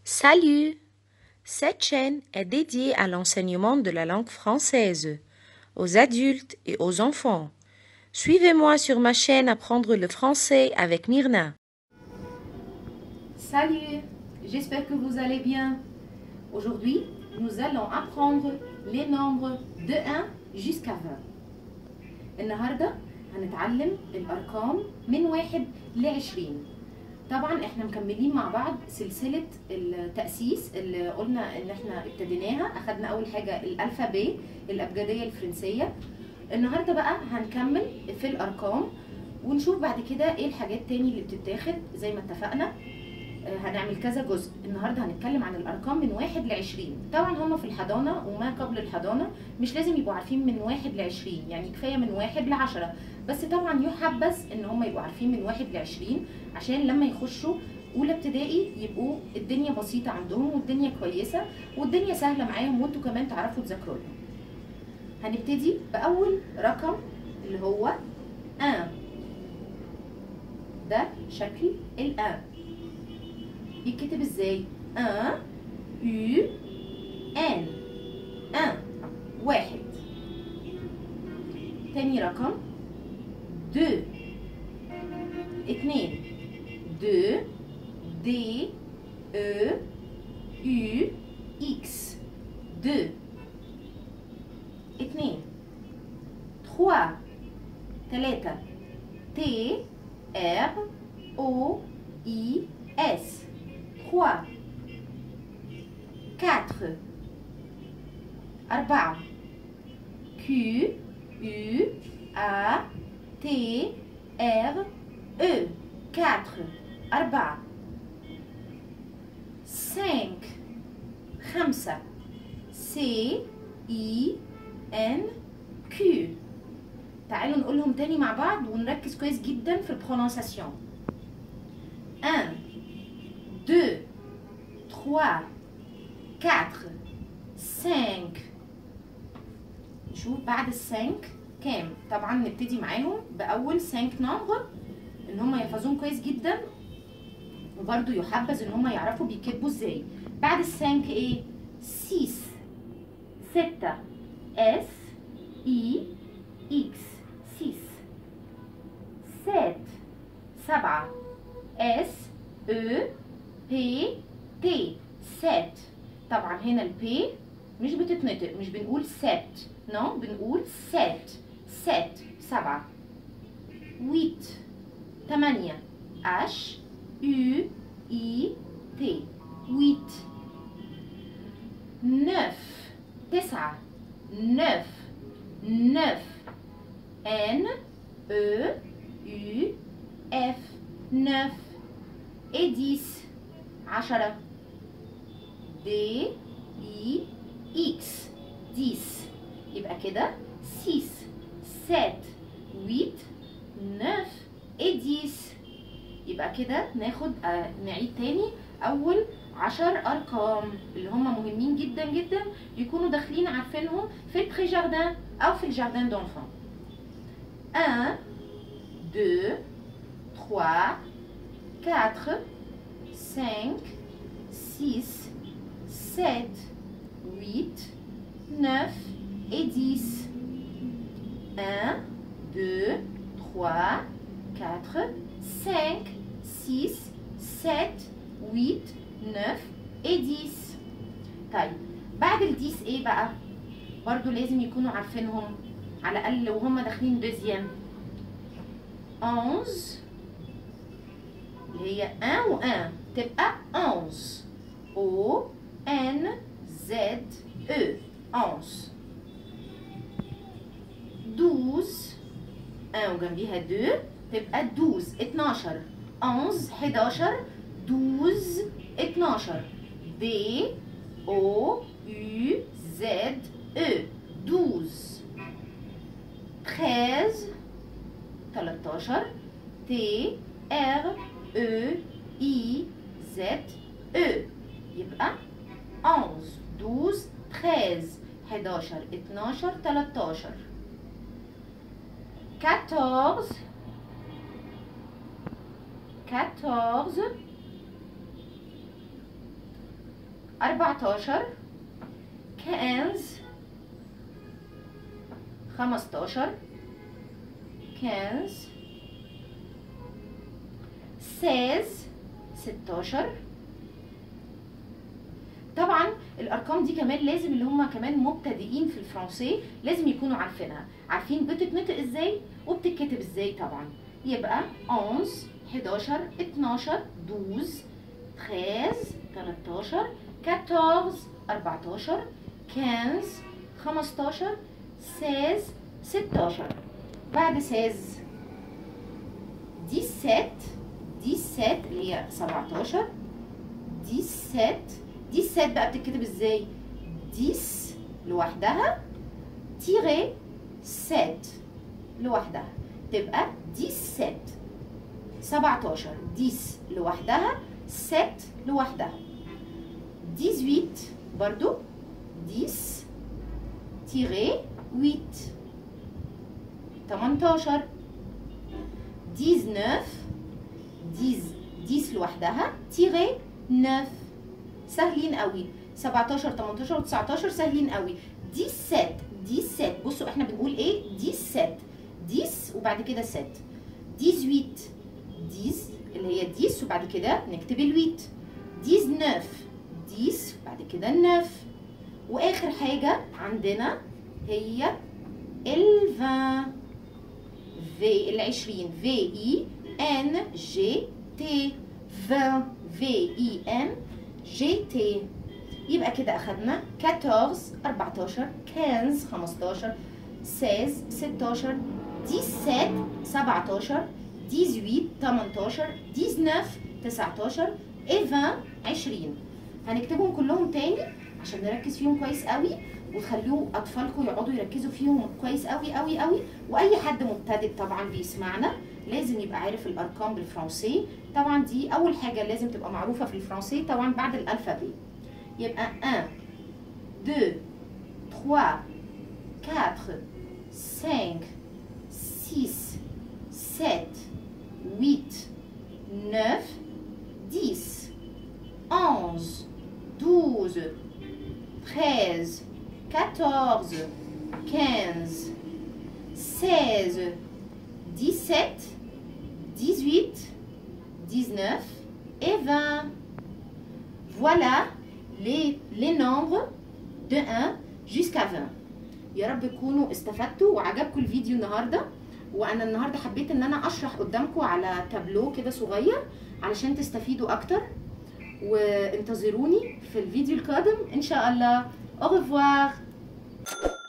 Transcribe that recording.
Salut Cette chaîne est dédiée à l'enseignement de la langue française aux adultes et aux enfants. Suivez-moi sur ma chaîne Apprendre le français avec Myrna. Salut, j'espère que vous allez bien. Aujourd'hui, nous allons apprendre les nombres de 1 jusqu'à 20. النهارده هنتعلم الارقام من 1 ل 20 طبعا احنا مكملين مع بعض سلسله التاسيس اللي قلنا ان احنا ابتديناها اخدنا اول حاجه الالفابي الابجديه الفرنسيه النهارده بقى هنكمل في الارقام ونشوف بعد كده ايه الحاجات تاني اللي بتتاخد زي ما اتفقنا آه، هنعمل كذا جزء النهارده هنتكلم عن الارقام من واحد لعشرين طبعا هما في الحضانه وما قبل الحضانه مش لازم يبقوا عارفين من واحد لعشرين يعني كفايه من واحد لعشرة بس طبعا يحبذ ان هما يبقوا عارفين من واحد لعشرين عشان لما يخشوا اولى ابتدائي يبقوا الدنيا بسيطه عندهم والدنيا كويسه والدنيا سهله معاهم وانتوا كمان تعرفوا تذاكروا لهم هنبتدي باول رقم اللي هو 1 ده شكل الان بيتكتب ازاي 1 U N 1 واحد تاني رقم 2 اتنين 2 D E U X 2 اتنين 3 تلاتة T R O I S 3 4 أربعة Q U A T R E 4 أربعة 5 خمسة C I N Q تعالوا نقولهم تاني مع بعض ونركز كويس جدا في البرونونساسيون 1 2 3 4 5 نشوف بعد السانك كام طبعا نبتدي معاهم باول سانك نمبر ان هم يحفظوهم كويس جدا وبرده يحبذ ان هم يعرفوا بيكتبوا ازاي بعد السانك ايه 6 6 اس اي اكس 6 7 7 اس او بي تي 7 طبعا هنا البي مش بتتنطق مش بنقول ست نو بنقول ست ست سبعة ويت تمانية اش يو اي تي ويت نف تسعة نف نف ان او يو اف نف اديس عشرة دي اي اكس ديس يبقى كده 6 7 8 9 et 10 يبقى كده ناخد آه نعيد تاني اول عشر ارقام اللي هم مهمين جدا جدا يكونوا داخلين عارفينهم في البري جاردان او في الجاردان دونفون 1 2 3 4 5 6 7 8 9 et 10. 1, 2, 3, 4, 5, 6, 7, 8, 9 et 10. طيب بعد ال 10 ايه بقى؟ برضو لازم يكونوا عارفينهم على الأقل لو هم داخلين دوزيام 11 اللي هي 1 و 1 تبقى 11 O N Z E 11 12 1 وجنبيها 2 تبقى 12 12 11 11 12 12 D O U Z E 12 13 13 T R E I Z E يبقى 11 12 13 11 12 13 14 14 14 15 15 15 16 16 طبعا الارقام دي كمان لازم اللي هم كمان مبتدئين في الفرنسي لازم يكونوا عارفينها عارفين بتتنطق ازاي وبتتكتب ازاي طبعا يبقى 11 11 12 12 13 13 14 14 15 15 16 16 بعد 16 17 17 اللي هي 17 17 17 بقى بتتكتب ازاي 10 لوحدها تيري 7 لوحدها تبقى 17 17 10 لوحدها 7 لوحدها 18 برضو 10 تيري 8 18 19 10 10 لوحدها تيري 9 سهلين قوي 17 18 و19 سهلين قوي 17 17 بصوا احنا بنقول ايه 17 10 وبعد كده 7 18 10 اللي هي 10 وبعد كده نكتب ال 8 19 10 بعد كده ال 9 واخر حاجه عندنا هي ال 20 في ال 20 في اي ان جي تي 20 في اي ان جي تي يبقى كده اخدنا 14 14 15 15 16 16 17 17 18 18 19 19 et 20 20 هنكتبهم كلهم تاني عشان نركز فيهم كويس قوي وتخلوا اطفالكم يقعدوا يركزوا فيهم كويس قوي قوي قوي واي حد مبتدئ طبعا بيسمعنا لازم يبقى عارف الارقام بالفرنسي طبعا دي اول حاجه لازم تبقى معروفه في الفرنسي طبعا بعد الالفابي يبقى 1 2 3 4 5 6 7 8 9 10 11 12 13 14 15 16 17 18 19 et 20. Voilà les, les nombres de 1 jusqu'à 20. يا رب تكونوا استفدتوا وعجبكم الفيديو النهارده وانا النهارده حبيت ان انا اشرح قدامكم على تابلو كده صغير علشان تستفيدوا اكتر وانتظروني في الفيديو القادم ان شاء الله au revoir